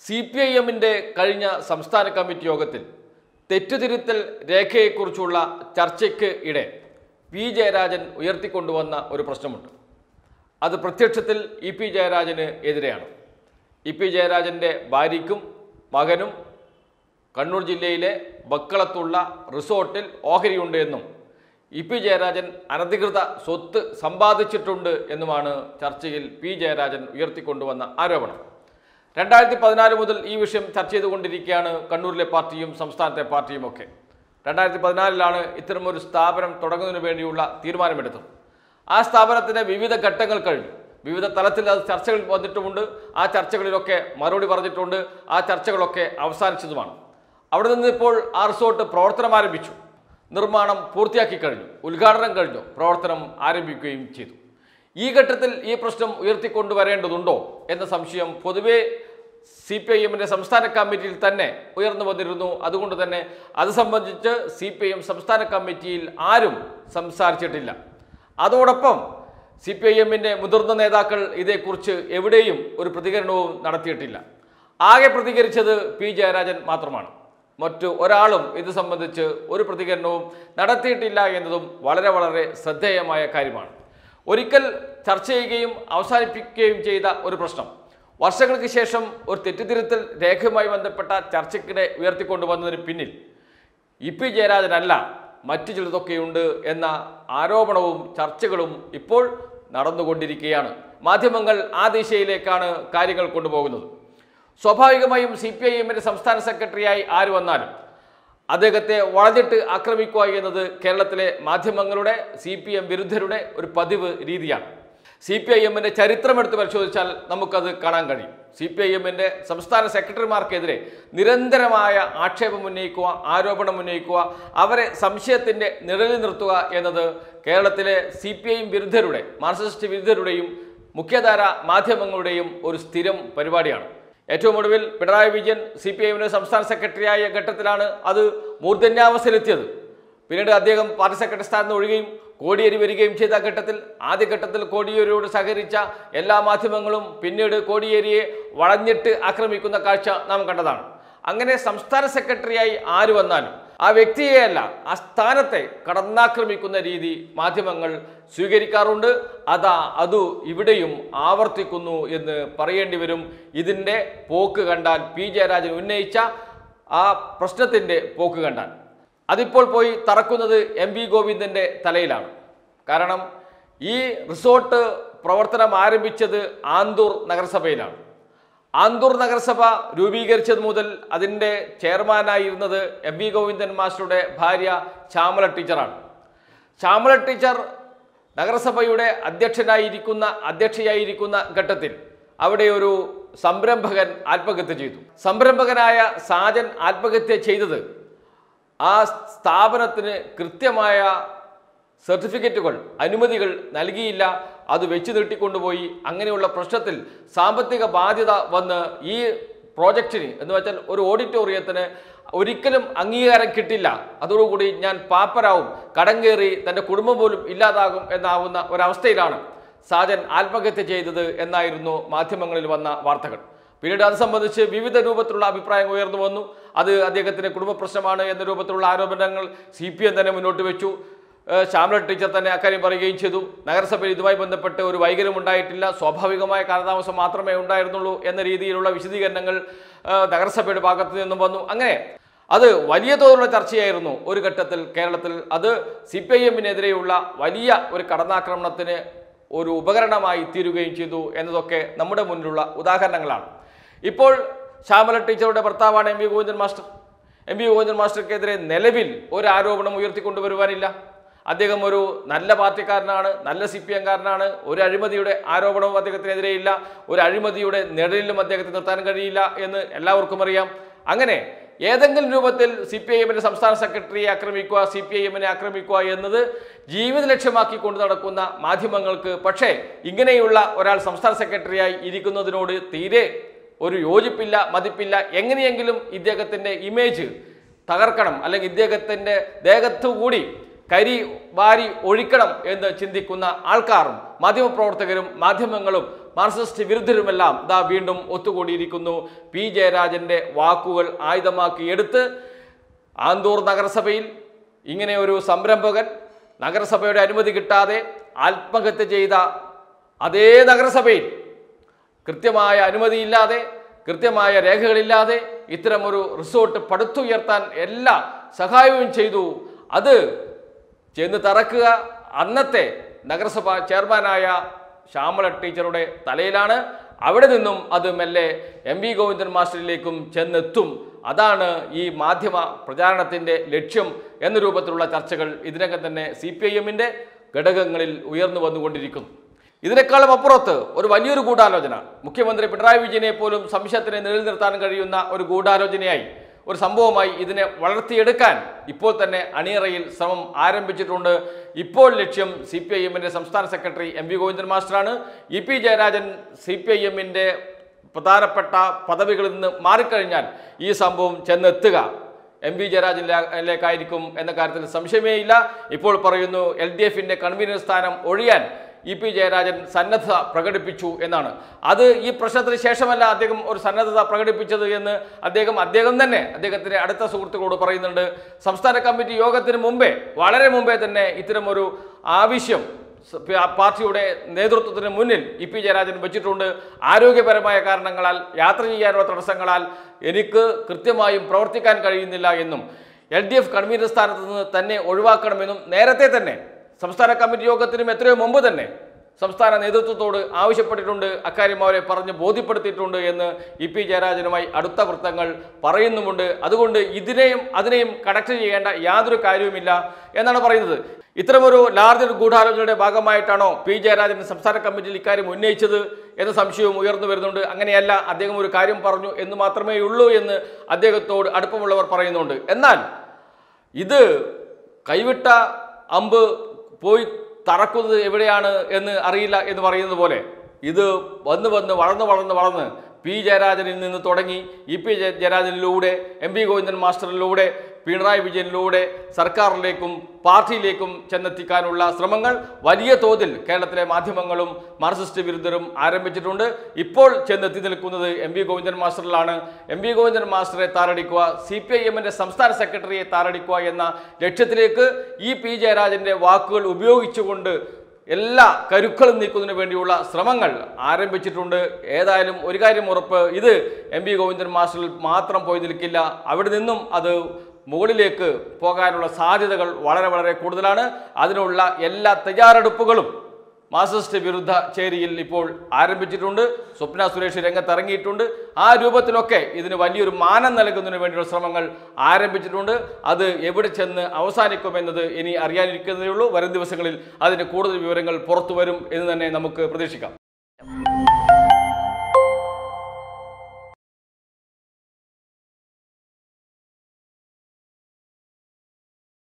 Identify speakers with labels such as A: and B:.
A: C P I എമ്മിൻ്റെ കഴിഞ്ഞ സംസ്ഥാന കമ്മിറ്റി യോഗത്തിൽ തെറ്റുതിരുത്തൽ രേഖയെക്കുറിച്ചുള്ള ചർച്ചയ്ക്ക് ഇടെ പി ജയരാജൻ ഉയർത്തിക്കൊണ്ടുവന്ന ഒരു പ്രശ്നമുണ്ട് അത് പ്രത്യക്ഷത്തിൽ ഇ പി ജയരാജന് എതിരെയാണ് ഇ പി ജയരാജൻ്റെ ഭാര്യയ്ക്കും മകനും കണ്ണൂർ ജില്ലയിലെ ബക്കളത്തുള്ള റിസോർട്ടിൽ ഓഹരിയുണ്ട് എന്നും ഇ പി ജയരാജൻ അനധികൃത സ്വത്ത് സമ്പാദിച്ചിട്ടുണ്ട് എന്നുമാണ് ചർച്ചയിൽ പി ജയരാജൻ ഉയർത്തിക്കൊണ്ടുവന്ന ആരോപണം രണ്ടായിരത്തി പതിനാല് മുതൽ ഈ വിഷയം ചർച്ച ചെയ്തുകൊണ്ടിരിക്കുകയാണ് കണ്ണൂരിലെ പാർട്ടിയും സംസ്ഥാനത്തെ പാർട്ടിയും ഒക്കെ രണ്ടായിരത്തി പതിനാലിലാണ് ഇത്തരമൊരു സ്ഥാപനം തുടങ്ങുന്നതിന് വേണ്ടിയുള്ള തീരുമാനമെടുത്തത് ആ സ്ഥാപനത്തിന് വിവിധ ഘട്ടങ്ങൾ കഴിഞ്ഞു വിവിധ തലത്തിൽ അത് ചർച്ചകൾ വന്നിട്ടുമുണ്ട് ആ ചർച്ചകളിലൊക്കെ മറുപടി പറഞ്ഞിട്ടുണ്ട് ആ ചർച്ചകളൊക്കെ അവസാനിച്ചതുമാണ് അവിടെ നിന്ന് ഇപ്പോൾ ആ റിസോർട്ട് പ്രവർത്തനം ആരംഭിച്ചു നിർമ്മാണം പൂർത്തിയാക്കി കഴിഞ്ഞു ഉദ്ഘാടനം കഴിഞ്ഞു പ്രവർത്തനം ആരംഭിക്കുകയും ചെയ്തു ഈ ഘട്ടത്തിൽ ഈ പ്രശ്നം ഉയർത്തിക്കൊണ്ടുവരേണ്ടതുണ്ടോ എന്ന സംശയം പൊതുവേ സി പി ഐ എമ്മിൻ്റെ സംസ്ഥാന കമ്മിറ്റിയിൽ തന്നെ ഉയർന്നു വന്നിരുന്നു അതുകൊണ്ട് തന്നെ അത് സംബന്ധിച്ച് സി പി ഐ എം സംസ്ഥാന കമ്മിറ്റിയിൽ ആരും സംസാരിച്ചിട്ടില്ല അതോടൊപ്പം സി പി ഐ എമ്മിൻ്റെ മുതിർന്ന നേതാക്കൾ ഇതേക്കുറിച്ച് എവിടെയും ഒരു പ്രതികരണവും നടത്തിയിട്ടില്ല ആകെ പ്രതികരിച്ചത് പി ജയരാജൻ മാത്രമാണ് മറ്റു ഒരാളും ഇത് സംബന്ധിച്ച് ഒരു പ്രതികരണവും നടത്തിയിട്ടില്ല എന്നതും വളരെ വളരെ ശ്രദ്ധേയമായ കാര്യമാണ് ഒരിക്കൽ ചർച്ച ചെയ്യുകയും അവസാനിപ്പിക്കുകയും ചെയ്ത ഒരു പ്രശ്നം വർഷങ്ങൾക്ക് ശേഷം ഒരു തെറ്റിതിരുത്തൽ രേഖയുമായി ബന്ധപ്പെട്ട ചർച്ചയ്ക്കിടെ ഉയർത്തിക്കൊണ്ടുവന്നതിന് പിന്നിൽ ഇ പി ജയരാജനല്ല മറ്റു ചിലതൊക്കെയുണ്ട് എന്ന ആരോപണവും ചർച്ചകളും ഇപ്പോൾ നടന്നുകൊണ്ടിരിക്കുകയാണ് മാധ്യമങ്ങൾ ആ ദിശയിലേക്കാണ് കാര്യങ്ങൾ കൊണ്ടുപോകുന്നത് സ്വാഭാവികമായും സി പി ഐ എമ്മിൻ്റെ സംസ്ഥാന സെക്രട്ടറിയായി ആര് വന്നാലും അദ്ദേഹത്തെ വളഞ്ഞിട്ട് ആക്രമിക്കുക എന്നത് കേരളത്തിലെ മാധ്യമങ്ങളുടെ സി പി എം വിരുദ്ധരുടെ ഒരു പതിവ് രീതിയാണ് സി പി ഐ എമ്മിൻ്റെ ചരിത്രമെടുത്ത് പരിശോധിച്ചാൽ നമുക്കത് കാണാൻ കഴിയും സി പി ഐ എമ്മിൻ്റെ സംസ്ഥാന സെക്രട്ടറിമാർക്കെതിരെ നിരന്തരമായ ആക്ഷേപം ഉന്നയിക്കുക ആരോപണം ഉന്നയിക്കുക അവരെ സംശയത്തിൻ്റെ നിഴലിൽ നിർത്തുക എന്നത് കേരളത്തിലെ സി പി ഐ എം വിരുദ്ധരുടെ മാർക്സിസ്റ്റ് വിരുദ്ധരുടെയും മുഖ്യധാര മാധ്യമങ്ങളുടെയും ഒരു സ്ഥിരം പരിപാടിയാണ് ഏറ്റവും ഒടുവിൽ പിണറായി വിജയൻ സി പി ഐഎമ്മിൻ്റെ സംസ്ഥാന സെക്രട്ടറിയായ ഘട്ടത്തിലാണ് അത് മൂർധന്യാവസ്ഥയിലെത്തിയത് പിന്നീട് അദ്ദേഹം പാർട്ടി സെക്രട്ടറി സ്ഥാനത്ത് നിന്ന് ഒഴിയുകയും കോടിയേരി വരികയും ചെയ്ത ഘട്ടത്തിൽ ആദ്യഘട്ടത്തിൽ കോടിയേരിയോട് സഹകരിച്ച എല്ലാ മാധ്യമങ്ങളും പിന്നീട് കോടിയേരിയെ വളഞ്ഞിട്ട് ആക്രമിക്കുന്ന കാഴ്ച നാം കണ്ടതാണ് അങ്ങനെ സംസ്ഥാന സെക്രട്ടറിയായി ആര് വന്നാലും ആ വ്യക്തിയെയല്ല ആ സ്ഥാനത്തെ കടന്നാക്രമിക്കുന്ന രീതി മാധ്യമങ്ങൾ സ്വീകരിക്കാറുണ്ട് അതാ അതു ഇവിടെയും ആവർത്തിക്കുന്നു എന്ന് പറയേണ്ടി വരും ഇതിൻ്റെ പോക്ക് കണ്ടാൽ പി ജയരാജൻ ഉന്നയിച്ച ആ പ്രശ്നത്തിൻ്റെ പോക്ക് കണ്ടാൽ അതിപ്പോൾ പോയി തറക്കുന്നത് എം വി ഗോവിന്ദൻ്റെ തലയിലാണ് കാരണം ഈ റിസോർട്ട് പ്രവർത്തനം ആരംഭിച്ചത് ആന്തൂർ നഗരസഭയിലാണ് ആന്തൂർ നഗരസഭ രൂപീകരിച്ചത് മുതൽ അതിൻ്റെ ചെയർമാനായിരുന്നത് എം വി ഗോവിന്ദൻ മാസ്റ്ററുടെ ഭാര്യ ശ്യാമല ടീച്ചറാണ് ശ്യാമല ടീച്ചർ നഗരസഭയുടെ അധ്യക്ഷനായിരിക്കുന്ന അധ്യക്ഷയായിരിക്കുന്ന ഘട്ടത്തിൽ അവിടെ ഒരു സംരംഭകൻ ആത്മഹത്യ ചെയ്തു സംരംഭകനായ സാജൻ ആത്മഹത്യ ചെയ്തത് ആ സ്ഥാപനത്തിന് കൃത്യമായ സർട്ടിഫിക്കറ്റുകൾ അനുമതികൾ നൽകിയില്ല അത് വെച്ച് നീട്ടിക്കൊണ്ടുപോയി അങ്ങനെയുള്ള പ്രശ്നത്തിൽ സാമ്പത്തിക ബാധ്യത വന്ന് ഈ പ്രോജക്റ്റിന് എന്ന് വെച്ചാൽ ഒരു ഓഡിറ്റോറിയത്തിന് ഒരിക്കലും അംഗീകാരം കിട്ടില്ല അതോടുകൂടി ഞാൻ പാപ്പരാവും കടം കയറി തൻ്റെ കുടുംബം പോലും ഇല്ലാതാകും എന്നാവുന്ന ഒരവസ്ഥയിലാണ് സാജൻ ആത്മഹത്യ ചെയ്തത് എന്നായിരുന്നു മാധ്യമങ്ങളിൽ വന്ന വാർത്തകൾ പിന്നീട് അത് സംബന്ധിച്ച് വിവിധ രൂപത്തിലുള്ള അഭിപ്രായങ്ങൾ ഉയർന്നു വന്നു അത് അദ്ദേഹത്തിൻ്റെ കുടുംബ പ്രശ്നമാണ് എന്ന രൂപത്തിലുള്ള ആരോപണങ്ങൾ സി പി എം തന്നെ മുന്നോട്ട് വെച്ചു ഏഹ് ശ്യാമല ടീച്ചർ തന്നെ അക്കാര്യം പറയുകയും ചെയ്തു നഗരസഭയിൽ ഇതുമായി ബന്ധപ്പെട്ട് ഒരു വൈകല്യം ഉണ്ടായിട്ടില്ല സ്വാഭാവികമായ കാലതാമസം മാത്രമേ ഉണ്ടായിരുന്നുള്ളൂ എന്ന രീതിയിലുള്ള വിശദീകരണങ്ങൾ ഏഹ് നഗരസഭയുടെ ഭാഗത്തു നിന്നും വന്നു അങ്ങനെ അത് വലിയ തോതിലുള്ള ചർച്ചയായിരുന്നു ഒരു ഘട്ടത്തിൽ കേരളത്തിൽ അത് സി പി ഐ എമ്മിനെതിരെയുള്ള വലിയ ഒരു കടന്നാക്രമണത്തിന് ഒരു ഉപകരണമായി തീരുകയും ചെയ്തു എന്നതൊക്കെ നമ്മുടെ മുന്നിലുള്ള ഉദാഹരണങ്ങളാണ് ഇപ്പോൾ ശ്യാമല ടീച്ചറുടെ ഭർത്താവാണ് M V Govindan master M V Govindan മാസ്റ്റർക്കെതിരെ നിലവിൽ ഒരു ആരോപണം ഉയർത്തിക്കൊണ്ടുവരുവാനില്ല അദ്ദേഹം ഒരു നല്ല പാർട്ടിക്കാരനാണ് നല്ല സി പി എംകാരനാണ് ഒരു അഴിമതിയുടെ ആരോപണവും അദ്ദേഹത്തിനെതിരെ ഇല്ല ഒരു അഴിമതിയുടെ നിഴലിലും അദ്ദേഹത്തെ നിർത്താൻ കഴിയില്ല എന്ന് എല്ലാവർക്കും അറിയാം അങ്ങനെ ഏതെങ്കിലും രൂപത്തിൽ സി പി ഐ എമ്മിൻ്റെ സംസ്ഥാന സെക്രട്ടറിയെ ആക്രമിക്കുക സി പി ഐ എമ്മിനെ ആക്രമിക്കുക എന്നത് ജീവിത ലക്ഷ്യമാക്കി കൊണ്ട് നടക്കുന്ന മാധ്യമങ്ങൾക്ക് പക്ഷേ ഇങ്ങനെയുള്ള ഒരാൾ സംസ്ഥാന സെക്രട്ടറിയായി ഇരിക്കുന്നതിനോട് തീരെ ഒരു യോജിപ്പില്ല മതിപ്പില്ല എങ്ങനെയെങ്കിലും ഇദ്ദേഹത്തിൻ്റെ ഇമേജ് തകർക്കണം അല്ലെങ്കിൽ ഇദ്ദേഹത്തിൻ്റെ ദേഹത്തു കൂടി കരി വാരി ഒഴിക്കണം എന്ന് ചിന്തിക്കുന്ന ആൾക്കാരും മാധ്യമപ്രവർത്തകരും മാധ്യമങ്ങളും മാർക്സിസ്റ്റ് വിരുദ്ധരുമെല്ലാം ദാ വീണ്ടും ഒത്തുകൂടിയിരിക്കുന്നു പി ജയരാജന്റെ വാക്കുകൾ ആയുധമാക്കി എടുത്ത് ആന്തൂർ നഗരസഭയിൽ ഇങ്ങനെ ഒരു സംരംഭകൻ നഗരസഭയുടെ അനുമതി കിട്ടാതെ ആത്മഹത്യ ചെയ്ത അതേ നഗരസഭയിൽ കൃത്യമായ അനുമതിയില്ലാതെ കൃത്യമായ രേഖകളില്ലാതെ ഇത്തരമൊരു റിസോർട്ട് പടുത്തുയർത്താൻ എല്ലാ സഹായവും ചെയ്തു അത് ചെന്ന് തറക്കുക അന്നത്തെ നഗരസഭ ചെയർമാനായ ശ്യാമള ടീച്ചറുടെ തലയിലാണ് അവിടെ നിന്നും അത് മെല്ലെ എം വി ഗോവിന്ദൻ മാസ്റ്ററിലേക്കും ചെന്നെത്തും അതാണ് ഈ മാധ്യമ പ്രചാരണത്തിൻ്റെ ലക്ഷ്യം എന്ന രൂപത്തിലുള്ള ചർച്ചകൾ ഇതിനകം തന്നെ സി പി ഐ എമ്മിൻ്റെ ഘടകങ്ങളിൽ ഉയർന്നു വന്നുകൊണ്ടിരിക്കുന്നു ഇതിനേക്കാളും അപ്പുറത്ത് ഒരു വലിയൊരു ഗൂഢാലോചന മുഖ്യമന്ത്രി പിണറായി വിജയനെ പോലും സംശയത്തിന് നിലനിർത്താൻ കഴിയുന്ന ഒരു ഗൂഢാലോചനയായി ഒരു സംഭവമായി ഇതിനെ വളർത്തിയെടുക്കാൻ ഇപ്പോൾ തന്നെ അണിയറയിൽ ശ്രമം ആരംഭിച്ചിട്ടുണ്ട് ഇപ്പോൾ ലക്ഷ്യം സി പി ഐ എമ്മിൻ്റെ സംസ്ഥാന സെക്രട്ടറി എം വി ഗോവിന്ദൻ മാസ്റ്ററാണ് E P Jayarajan C P I എമ്മിൻ്റെ പ്രധാനപ്പെട്ട പദവികളിൽ നിന്ന് മാറിക്കഴിഞ്ഞാൽ ഈ സംഭവം ചെന്നെത്തുക എം വി ജയരാജനിലേക്കായിരിക്കും എന്ന കാര്യത്തിൽ സംശയമേ ഇല്ല ഇപ്പോൾ പറയുന്നു എൽ ഡി എഫിൻ്റെ കൺവീനർ സ്ഥാനം ഒഴിയാൻ ഇ പി ജയരാജൻ സന്നദ്ധത പ്രകടിപ്പിച്ചു എന്നാണ് അത് ഈ പ്രശ്നത്തിന് ശേഷമല്ല അദ്ദേഹം ഒരു സന്നദ്ധത പ്രകടിപ്പിച്ചത് എന്ന് അദ്ദേഹം അദ്ദേഹം തന്നെ അദ്ദേഹത്തിൻ്റെ അടുത്ത സുഹൃത്തുക്കളോട് പറയുന്നുണ്ട് സംസ്ഥാന കമ്മിറ്റി യോഗത്തിന് മുമ്പേ വളരെ മുമ്പേ തന്നെ ഇത്തരമൊരു ആവശ്യം സ- പ- പാർട്ടിയുടെ നേതൃത്വത്തിന് മുന്നിൽ ഇ പി ജയരാജൻ വെച്ചിട്ടുണ്ട് ആരോഗ്യപരമായ കാരണങ്ങളാൽ യാത്ര ചെയ്യാനുള്ള തടസ്സങ്ങളാൽ എനിക്ക് കൃത്യമായും പ്രവർത്തിക്കാൻ കഴിയുന്നില്ല എന്നും എൽ ഡി എഫ് കൺവീനർ സ്ഥാനത്ത് നിന്ന് തന്നെ ഒഴിവാക്കണമെന്നും നേരത്തെ തന്നെ സംസ്ഥാന കമ്മിറ്റി യോഗത്തിനും എത്രയോ മുമ്പ് തന്നെ സംസ്ഥാന നേതൃത്വത്തോട് ആവശ്യപ്പെട്ടിട്ടുണ്ട് അക്കാര്യം അവരെ പറഞ്ഞ് ബോധ്യപ്പെടുത്തിയിട്ടുണ്ട് എന്ന് ഇ പി ജയരാജനുമായി അടുത്ത വൃത്തങ്ങൾ പറയുന്നുമുണ്ട് അതുകൊണ്ട് ഇതിനെയും അതിനെയും കണക്ട് ചെയ്യേണ്ട യാതൊരു കാര്യവുമില്ല എന്നാണ് പറയുന്നത് ഇത്തരമൊരു ലാർജർ ഗൂഢാലോചനയുടെ ഭാഗമായിട്ടാണോ പി ജയരാജൻ സംസ്ഥാന കമ്മിറ്റിയിൽ ഇക്കാര്യം ഉന്നയിച്ചത് എന്ന സംശയവും ഉയർന്നു വരുന്നുണ്ട് അങ്ങനെയല്ല അദ്ദേഹം ഒരു കാര്യം പറഞ്ഞു എന്ന് മാത്രമേ ഉള്ളൂ എന്ന് അദ്ദേഹത്തോട് അടുപ്പമുള്ളവർ പറയുന്നുണ്ട് എന്നാൽ ഇത് കൈവിട്ട അമ്പ് പോയി തറക്കുന്നത് എവിടെയാണ് എന്ന് അറിയില്ല എന്ന് പറയുന്നത് പോലെ ഇത് വന്ന് വന്ന് വളർന്ന് വളർന്ന് വളർന്ന് പി ജയരാജനിൽ നിന്ന് തുടങ്ങി ഇ പി ജയ- ജയരാജനിലൂടെ എം പി ഗോവിന്ദൻ മാസ്റ്ററിലൂടെ പിണറായി വിജയനിലൂടെ സർക്കാരിലേക്കും പാർട്ടിയിലേക്കും ചെന്നെത്തിക്കാനുള്ള ശ്രമങ്ങൾ വലിയ തോതിൽ കേരളത്തിലെ മാധ്യമങ്ങളും മാർക്സിസ്റ്റ് വിരുദ്ധരും ആരംഭിച്ചിട്ടുണ്ട് ഇപ്പോൾ ചെന്നെത്തി നിൽക്കുന്നത് എം വി ഗോവിന്ദൻ മാസ്റ്ററിലാണ് എം വി ഗോവിന്ദൻ മാസ്റ്ററെ താറടിക്കുക സി പി ഐ എമ്മിൻ്റെ സംസ്ഥാന സെക്രട്ടറിയെ താറടിക്കുക എന്ന ലക്ഷ്യത്തിലേക്ക് ഈ പി ജയരാജൻ്റെ വാക്കുകൾ ഉപയോഗിച്ചുകൊണ്ട് എല്ലാ കരുക്കളും നീക്കുന്നതിന് വേണ്ടിയുള്ള ശ്രമങ്ങൾ ആരംഭിച്ചിട്ടുണ്ട് ഏതായാലും ഒരു കാര്യം ഉറപ്പ് ഇത് എം വി ഗോവിന്ദൻ മാസ്റ്ററിൽ മാത്രം പോയി നിൽക്കില്ല അവിടെ നിന്നും അത് മുകളിലേക്ക് പോകാനുള്ള സാധ്യതകൾ വളരെ വളരെ കൂടുതലാണ് അതിനുള്ള എല്ലാ തയ്യാറെടുപ്പുകളും മാർക്സിസ്റ്റ് വിരുദ്ധ ചേരിയിൽ ഇപ്പോൾ ആരംഭിച്ചിട്ടുണ്ട് സ്വപ്ന സുരേഷ് രംഗത്തിറങ്ങിയിട്ടുണ്ട് ആ രൂപത്തിലൊക്കെ ഇതിന് വലിയൊരു മാനം നൽകുന്നതിന് വേണ്ടിയുള്ള ശ്രമങ്ങൾ ആരംഭിച്ചിട്ടുണ്ട് അത് എവിടെ ചെന്ന് അവസാനിക്കുമെന്നത് ഇനി അറിയാനിരിക്കുന്നതേ ഉള്ളൂ വരും ദിവസങ്ങളിൽ അതിന് കൂടുതൽ വിവരങ്ങൾ പുറത്തു വരും എന്ന് തന്നെ നമുക്ക് പ്രതീക്ഷിക്കാം